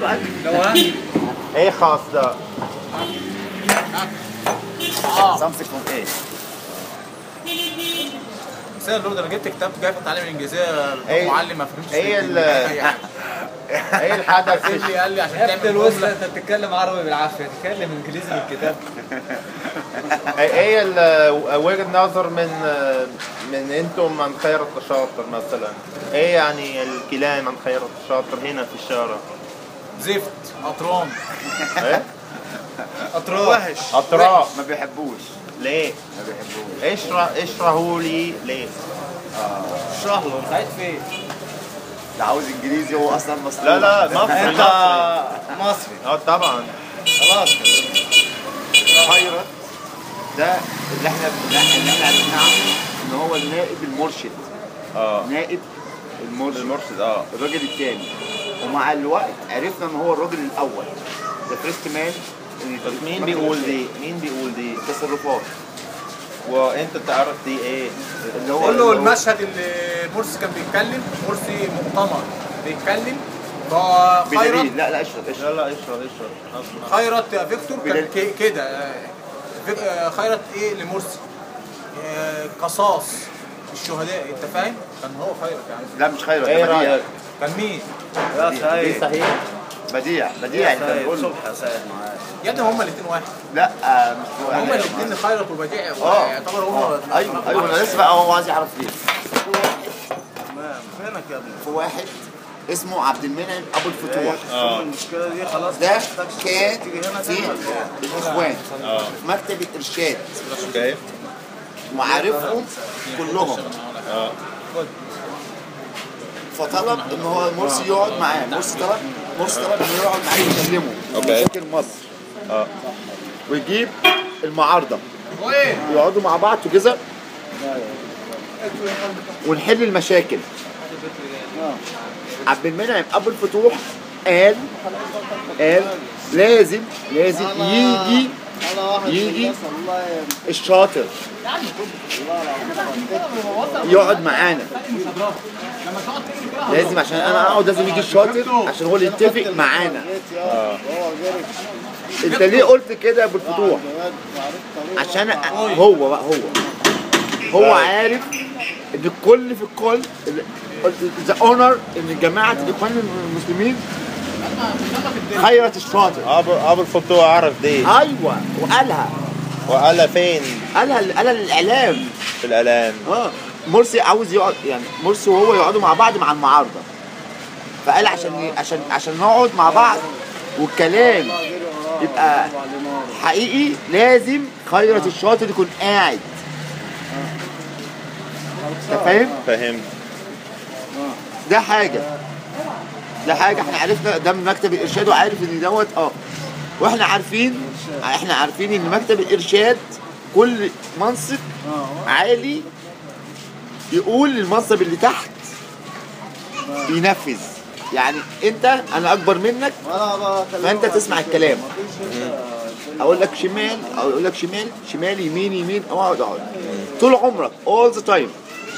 سؤال ايه خاص ده سامسونج فون ايه بس انا انا جبت كتاب جاي في التعليم الانجليزيه إيه؟ معلم ما فهمتش ايه فيه ال أي حاجة. ايه الحدث اللي قال لي عشان يا ابن تعمل الوسط جمله انت بتتكلم عربي بالعافيه تتكلم انجليزي من الكتاب ايه ال- وجهة نظر من من انتم عن خير التشاطر مثلا ايه يعني الكلام عن خير التشاطر هنا في الشارع زفت اطران ايه اطران وحش اطراف ما بيحبوش ليه ما بيحبوش اشرح اشرحوا لي ليه اشرح له انت قاعد فين؟ ده عاوز انجليزي هو اصلا مصري لا لا مصري انت مصري مصري اه طبعا خلاص خيرت ده اللي احنا اللي احنا عرفناه ان هو النائب المرشد اه نائب المرشد المرشد اه الراجل الثاني ومع الوقت عرفنا ان هو الراجل الاول ذا فيرست مان بس مين بيقول دي مين بيقول دي تصرفات وانت تعرف دي ايه اللي هو قول اللي له هو- المشهد اللي مرسي كان بيتكلم مرسي مؤتمر بيتكلم فخيرت بدليل لا لا اشرب لا اشرب لا اشرح اشرح أسمع. خيرت يا فيكتور كان بدل- كي- كده آه، فيك- آه، خيرت ايه لمرسي آه، قصاص الشهداء انت فاهم؟ كان هو خيرت يعني لا مش خيرت ايه ده بديع رايك كان مين؟ يا دي سعيد صحيح بديع بديع انت سعيد بتقول له. صبح يا سعيد معاك يا ابني هما الاثنين واحد لا آه، مش هو هما يعني- الاثنين خيرت وبديع اه يعتبر هما ايوه ايوه انا لسه بقى هو عايز يعرف ليه تمام فينك يا ابني؟ في واحد اسمه عبد المنعم ابو الفتوح اه المشكله دي خلاص ده مش محتاج كان تيجي هنا في تاني ولا ايه؟ الاخوان اه في مكتب الارشاد اوكي وعارفهم كلهم اه فطلب ان هو مرسي يقعد معاه مرسي طلب مرسي طلب انه يقعد معاه يكلمه أوكي. مشاكل مصر اه ويجيب المعارضه وايه؟ يقعدوا مع بعض توجذر ونحل المشاكل عبد المنعم ابو الفتوح قال قال لازم لازم يجي يجي الشاطر يقعد معانا لازم عشان انا اقعد لازم يجي الشاطر عشان هو اللي يتفق معانا انت ليه قلت كده يا ابو الفتوح عشان هو بقى هو هو عارف ان الكل في الكل ذا اونر ان جماعه الاخوان المسلمين خيرت الشاطر ابو ابو الفتوح عرف دي ايوه وقالها وقالها فين قالها قالها للاعلام في الاعلام اه مرسي عاوز يقعد يعني مرسي وهو يقعدوا مع بعض مع المعارضه فقال عشان عشان عشان نقعد مع بعض والكلام يبقى حقيقي لازم خيرت الشاطر يكون قاعد انت فاهم؟ فهمت ده حاجه ده حاجه احنا عرفنا ده من مكتب الارشاد وعارف ان دوت اه واحنا عارفين احنا عارفين ان مكتب الارشاد كل منصب عالي يقول للمنصب اللي تحت ينفذ يعني انت انا اكبر منك فانت تسمع الكلام اقول لك شمال اقول لك شمال شمال يمين يمين اقعد اقعد طول عمرك all the time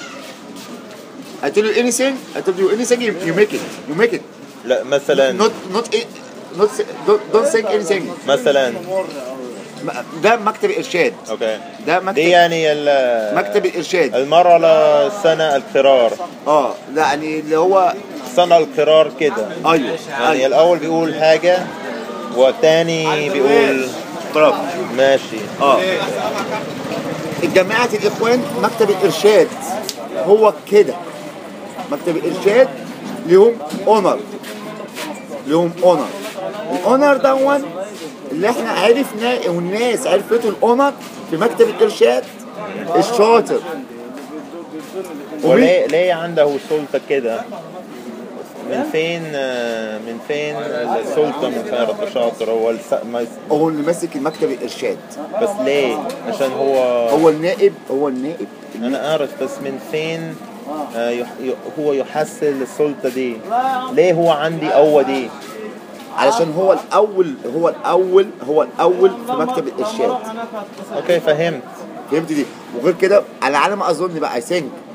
I tell you anything I tell you anything you, you make it you make it لا مثلا not not it- not say- don't, don't think anything مثلا ده مكتب ارشاد اوكي ده دي مكتب يعني ال- مكتب الارشاد المرة لسنة القرار اه لا يعني اللي هو سنة القرار كده ايوه يعني ايوه الاول بيقول حاجة والتاني بيقول برافو ماشي اه الجماعة الإخوان مكتب الإرشاد هو كده مكتب الإرشاد ليهم أونر ليهم أونر الأونر دون اللي احنا عرفنا والناس عرفته الأونر في مكتب الإرشاد الشاطر ومين- وليه ليه عنده سلطة كده من فين آه، من فين السلطة من خير التشاطر هو الس... ما- هو اللي ماسك المكتب الإرشاد بس ليه عشان هو هو النائب هو النائب انا اعرف بس من فين آه، يح- ي- هو يحصل السلطة دي ليه هو عندي قوة دي علشان هو الأول هو الأول هو الأول في مكتب الإرشاد اوكي فهمت فهمت دي وغير كده على على ما اظن بقى اي ثينك في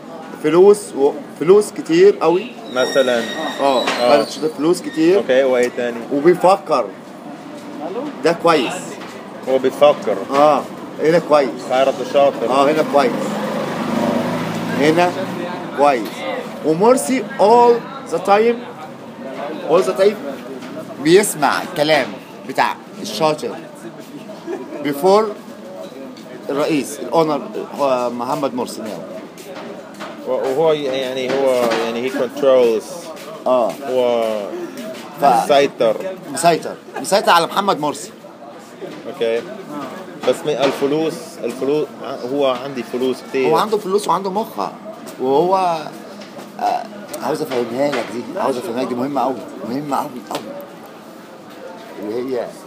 فلوس و... فلوس كتير قوي مثلا اه خيرت الشاطر فلوس كتير اوكي وايه تاني وبيفكر ده كويس هو بيفكر اه هنا كويس خيرت الشاطر اه هنا كويس هنا كويس ومرسي all the time all the time بيسمع الكلام بتاع الشاطر before الرئيس الاونر هو محمد مرسي ناو وهو يعني هو يعني هي كنترولز اه هو ف- مسيطر مسيطر مسيطر على محمد مرسي اوكي بس من الفلوس الفلوس هو عندي فلوس كتير هو عنده فلوس وعنده مخ وهو آه عاوز افهمها لك دي عاوز افهمها لك دي مهمه قوي مهمه قوي قوي اللي هي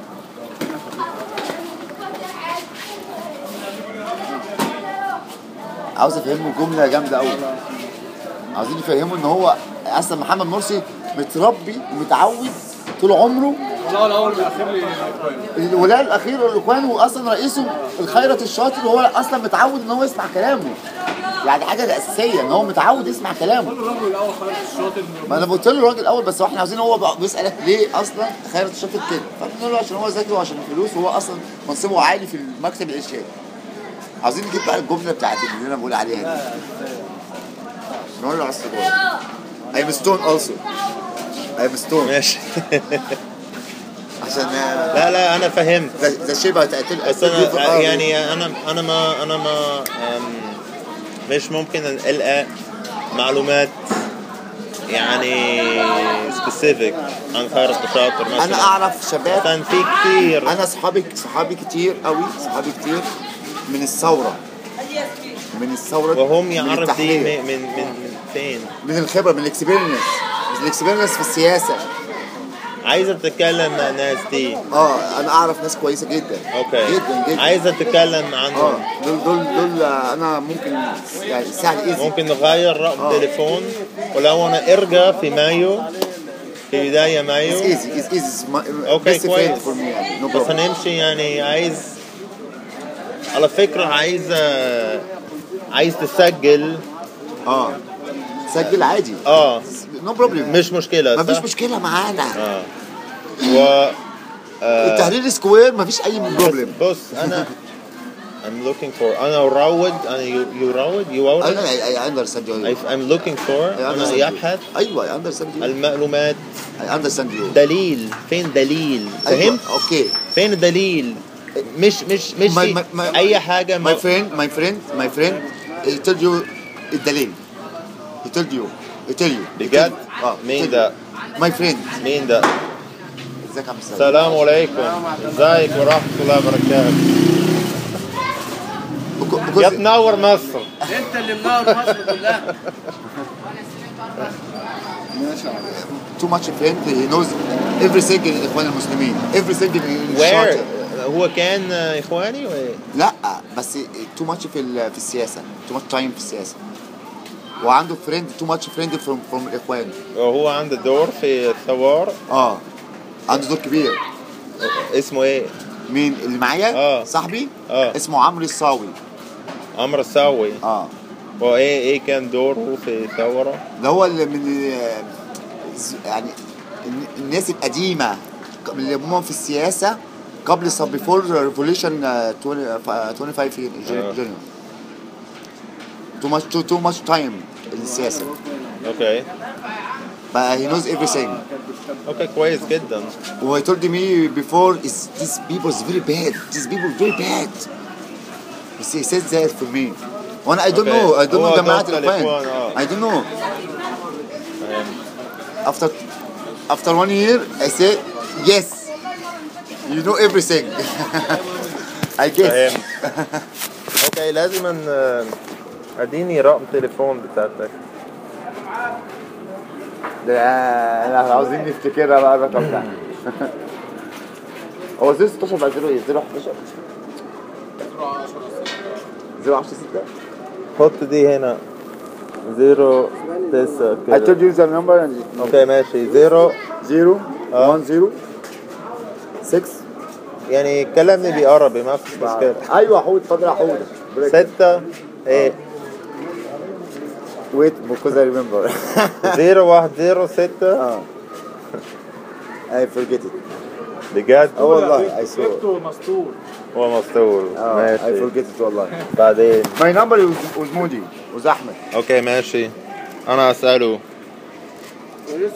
عاوز افهمه جمله جامده قوي عاوزين يفهموا ان هو اصلا محمد مرسي متربي ومتعود طول عمره لا الاول والاخير لي الولاء الاخير للاخوان واصلا رئيسه الخيرت الشاطر وهو اصلا متعود ان هو يسمع كلامه يعني حاجه اساسيه ان هو متعود يسمع كلامه الرجل الاول خالد الشاطر ما انا قلت له الراجل الاول بس هو احنا عاوزين هو بقى بيسالك ليه اصلا خيرت الشاطر كده فبنقول له عشان هو ذكي وعشان الفلوس وهو اصلا منصبه عالي في المكتب الارشادي عاوزين نجيب بقى الجمله بتاعت اللي انا بقول عليها دي نقول له على السيجاره I'm stone also I'm stone ماشي عشان لا لا انا فهمت ذا ذا شبه تقتل بس انا يعني انا انا ما انا ما أم، مش ممكن أن القى معلومات يعني سبيسيفيك عن خيرت الشاطر مثلا انا اعرف شباب كان في كتير انا صحابي صحابي كتير قوي صحابي كتير من الثوره من الثوره وهم من يعرف دي التحرير. من من من, من فين من الخبره من الاكسبيرينس من الاكسبيرينس في السياسه عايزه تتكلم مع الناس دي اه انا اعرف ناس كويسه جدا اوكي جدا جدا عايزه تتكلم اه عنهم دول دول دول آه، انا ممكن يعني سهل ايزي ممكن نغير رقم آه. تليفون ولو انا ارجع في مايو في بداية It's مايو easy, it's easy. It's my, Okay, best friend كويس. for me يعني, no بس problem. هنمشي يعني عايز على فكرة عايز آه، عايز تسجل اه سجل عادي اه نو بروبلم مش مشكلة مفيش صح؟ مشكله معانا اه و آه، التحرير سكوير مفيش اي بروبلم بص انا I'm looking for انا اروج انا يو- يروج يورج انا اي اندرستاند يو I- I'm looking for انا يبحث ايوه اي اندرستاند يو المعلومات اي اندرستاند يو دليل فين دليل فهمت اوكي فين الدليل مش مش مش My- في my- my- اي حاجه My ما friend, my friend, my friend, he told you الدليل. He told you. He tell you. He بجد؟ tell you. اه مين he tell ده؟ you. My friend. مين ده ازيك يا عم السلام؟ السلام عليكم ازيك ورحمه الله وبركاته Because- يا تنور مصر انت اللي منور مصر كلها too much friend he knows everything in الاخوان المسلمين everything in وير الشاطئ هو كان آه، اخواني ولا لا بس too much في ال- في السياسه too much time في السياسه وعنده فريند too much friend from from الاخوان وهو عنده دور في الثوار اه عنده دور كبير اسمه ايه مين اللي معايا آه. صاحبي آه. اسمه عمرو الصاوي عمرو الساوي اه وايه ايه كان دوره في الثوره ده هو اللي من ز- يعني الن- الناس القديمه اللي هم في السياسه قبل سب بيفور ريفوليوشن 25 في آه. جنرال تو ماتش تو تو ماتش تايم السياسه اوكي but he knows everything اوكي كويس جدا وهي told me before is these people is very bad these people very bad بس he said that for me وانا I don't Okay. know I don't هو know جماعة توكل الاخوان إخوان، آه. I don't know فاهم. after after one year I said yes you know everything I guess فهمت اوكي لازم ان اديني رقم تليفون بتاعتك ده احنا عاوزين نفتكرها بقى الرقم ده هو 016 بقى 0 ايه 011 010 6 حط دي هنا زيرو تسعة I told كده you the number and اوكي ماشي زيرو 0 آه. 1 0 6 يعني كلمني بعربي ما فيش مشكلة ايوه حود اتفضل يا حود ستة ايه wait because I remember 0106 اه I forget it بجد اه والله I saw it. فيكتور مستور هو مستور اه I ماشي forget it والله بعدين My number was, was Moody was أحمد اوكي ماشي انا اساله